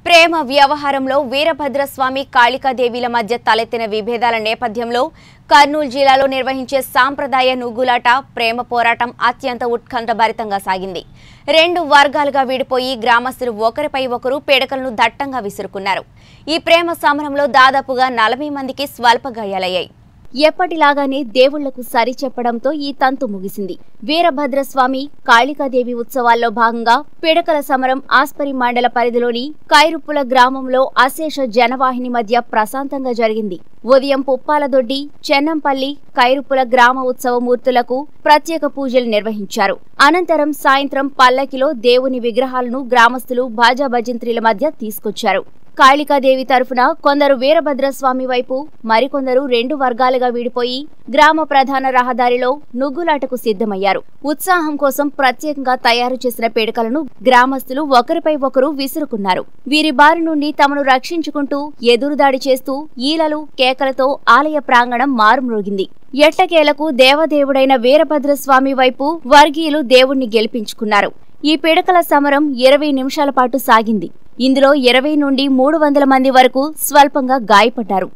ప్రేమ వ్యవహారంలో వీరభద్రస్వామి కాళికాదేవిల మధ్య తలెత్తిన విభేదాల నేపథ్యంలో కర్నూలు జిల్లాలో నిర్వహించే సాంప్రదాయ నుగ్గులాట ప్రేమ పోరాటం అత్యంత ఉత్కంఠభరితంగా సాగింది రెండు వర్గాలుగా విడిపోయి గ్రామస్తులు ఒకరిపై ఒకరు పిడకలను దట్టంగా విసురుకున్నారు ఈ ప్రేమ సమరంలో దాదాపుగా నలభై మందికి స్వల్ప గాయాలయ్యాయి ఎప్పటిలాగానే దేవుళ్లకు సరి చెప్పడంతో ఈ తంతు ముగిసింది వీరభద్రస్వామి కాళికాదేవి ఉత్సవాల్లో భాగంగా పిడకల సమరం ఆస్పరి మండల పరిధిలోని కైరుప్పుల గ్రామంలో అశేష జనవాహిని మధ్య ప్రశాంతంగా జరిగింది ఉదయం పుప్పాలదొడ్డి చెన్నంపల్లి కైరుప్పుల గ్రామ ఉత్సవ మూర్తులకు ప్రత్యేక పూజలు నిర్వహించారు అనంతరం సాయంత్రం పల్లకిలో దేవుని విగ్రహాలను గ్రామస్తులు బాజా భజంత్రీల మధ్య తీసుకొచ్చారు కాళికాదేవి తరఫున కొందరు వీరభద్రస్వామి వైపు మరికొందరు రెండు వర్గాలుగా విడిపోయి గ్రామ ప్రధాన రహదారిలో నుగ్గులాటకు సిద్ధమయ్యారు ఉత్సాహం కోసం ప్రత్యేకంగా తయారు చేసిన పిడకలను గ్రామస్తులు ఒకరిపై ఒకరు విసురుకున్నారు వీరి బారి నుండి తమను రక్షించుకుంటూ ఎదురుదాడి చేస్తూ ఈలలు కేకలతో ఆలయ ప్రాంగణం మారుమ్రోగింది ఎట్టకేలకు దేవదేవుడైన వీరభద్రస్వామి వైపు వర్గీయులు దేవుణ్ణి గెలిపించుకున్నారు ఈ పిడకల సమరం ఇరవై నిమిషాల పాటు సాగింది ఇందులో ఇరవై నుండి మూడు వందల మంది వరకు స్వల్పంగా గాయపడ్డారు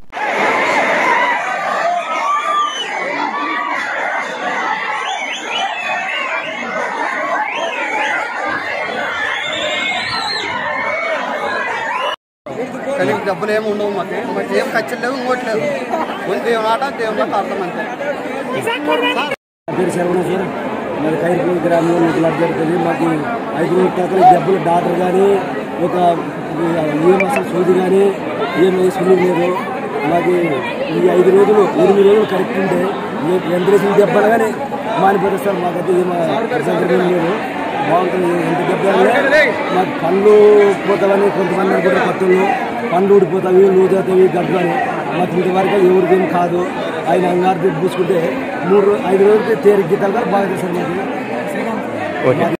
కానీ డబ్బులు ఏమి ఉండవు మాకు మాకు ఏం ఖర్చులు లేవు ఇంకోటి లేవు ముందు దేవుని ఆట దేవుని ఆట అర్థం అంతే నా పేరు శరవణ సార్ మరి ఖైర్పూర్ గ్రామంలో నిధులు జరుగుతుంది మాకు ఐదు రోజుల తర్వాత డబ్బులు డాక్టర్ కానీ ఒక ఏం అసలు సోది కానీ ఏం వేసుకుని లేదు మాకు ఈ ఐదు రోజులు ఎనిమిది రోజులు కరెక్ట్ ఉంటే ఏ- ఎంత వేసిన దెబ్బలు కానీ మానిపోతుంది సార్ మాకైతే ఏం సౌకర్యం లేదు బాగుంటుంది ఎంత దెబ్బలు మాకు పళ్ళు పోతావని కొంతమంది అనుకుంటారు పట్టులు పండ్లు ఊడిపోతావి లూజవుతావి గడ్డు అని మాకు ఇంతవరకు ఎవరికి ఏం కాదు ఆయన అంగారు పూసుకుంటే మూడు రో- ఐదు రోజులకి తేలిక గీతాలు కూడా బాగా చేశారు మాకు